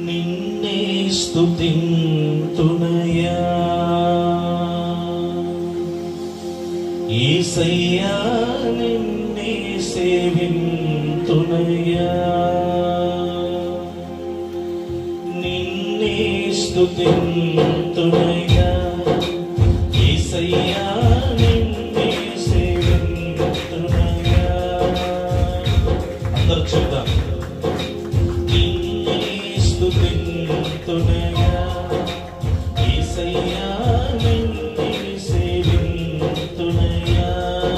నిన్నే స్తుతింతునయా ఈసయ్యా నిన్నే సేవింతునయా నిన్నే స్తుతింతునయా ఈసయ్యా నిన్నే సేవింతునయా అందరూ చెప్తాం నిన్నే స్తుతింతునయా యేసయ్యా నిన్నే సేవింతునయా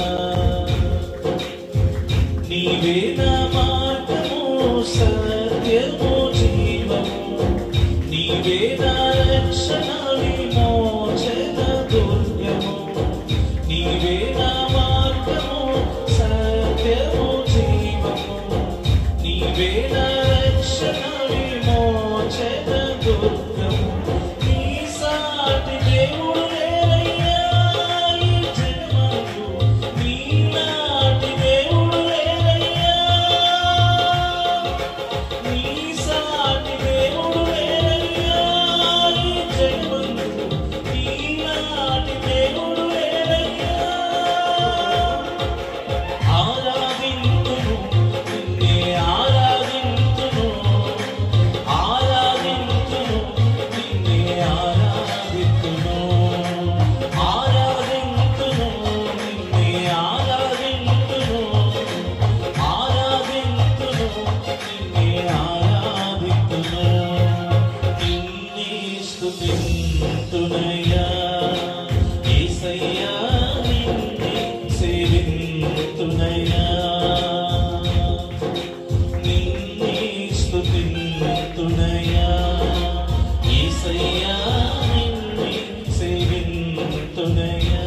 నీవే నా మార్గము సత్యము జీవము నీవే నా రక్షణ విమోచన దుర్గము నీవే నా మార్గము సత్యము జీవము నీవే నా రక్షణ విమోచన దుర్గము నీ సాటి దేవుడు లేరయ్యా ఈ జగమందు నీ నాటి దేవుడు లేరయ్యా నీ సాటి దేవుడు లేరయ్యా ఈ జగమందు నీ నాటి దేవుడు లేరయ్యా ఆరాధింతును నిన్నే ఆరాధింతును ఆరాధింతును నిన్నే ఆరాధింతును ఆరాధింతును నిన్నే ఆరాధింతును ఆరాధింతును నిన్నే ఆరాధింతును నిన్నే స్తుతింతునయ్యా యేసయ్యా నిన్నే సేవింతునయ్యా నిన్నే స్తుతింతునయ్యా యేసయ్యా నిన్నే సేవింతునయ్యా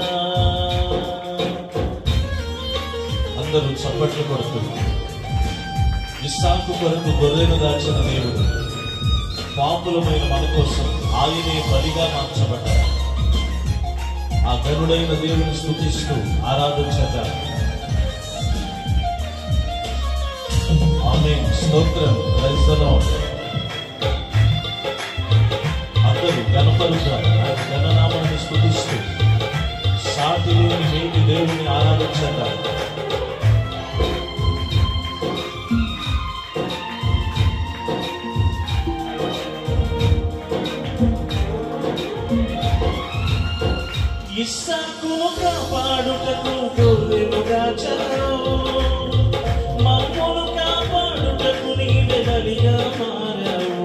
అందరూ చప్పట్లు కొడుతున్నారు ఇస్సాకు కొరకు గొర్రెను దాచిన దేవుడు పాపులమైన మన కోసం ఆయనే బలిగా మార్చబడ్డాడు ఆ గరుడైన దేవుని స్థుతిస్తూ ఆరాధించగా ఆమె స్తోత్రం క్రైస్తలో అందరూ గణపరుగా ఆయన గణనామాన్ని స్థుతిస్తూ సాటి లేని మేటి దేవుని ఆరాధించగా ఇస్సాకును కాపాడుటకు గొర్రెలుగా చావు మమ్మును కాపాడుటకు నీవే బలిగా మారావు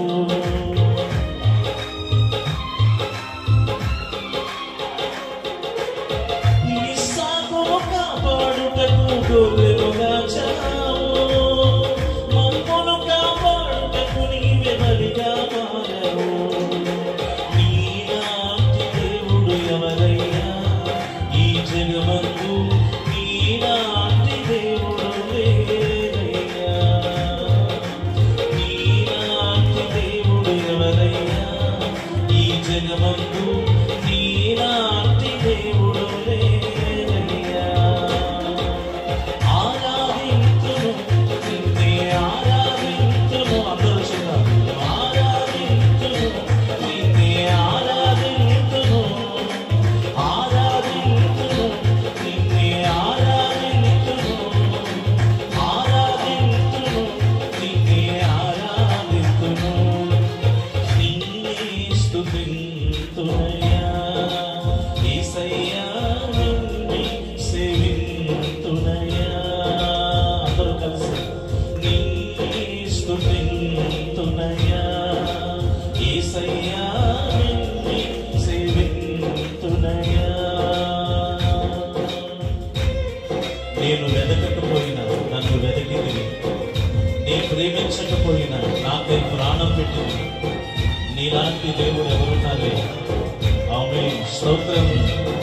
ఇస్సాకును కాపాడుటకు గొర్రెలుగా చావు మమ్మును కాపాడుటకు నీవే బలిగా మారావు నీలాంటి దేవుడు ఎవరయ్యా ఈ జగమందు నీలాంటి దేవుడు లేరయ్యా నీలాంటి దేవుడు ఎవరయ్యా ఈ జగమందు నీలాంటి దేవుడు లేరయ్యా ఆరాధింతును నిన్నే ఆరాధింతును అందరూ చెప్తారు ఆరాధింతును నిన్నే ఆరాధింతును ఆరాధింతును నిన్నే ఆరాధింతును ఆరాధింతును నిన్నే ఆరాధింతును నిన్నే స్తుతింతునయ్యా యేసయ్యా నిన్నే సేవింతునయ్యా అందరూ కలిసి నిన్నే స్తుతింతునయ్యా యేసయ్యా నిన్నే సేవింతునయ్యా నేను వెదకకపోయినా నన్ను వెదకితివి నీ ప్రేమించకపోయినా నాకై ప్రాణం పెట్టింది నీలాంటి దేవుడు ఎవరున్నారే ఆమె స్తోత్రం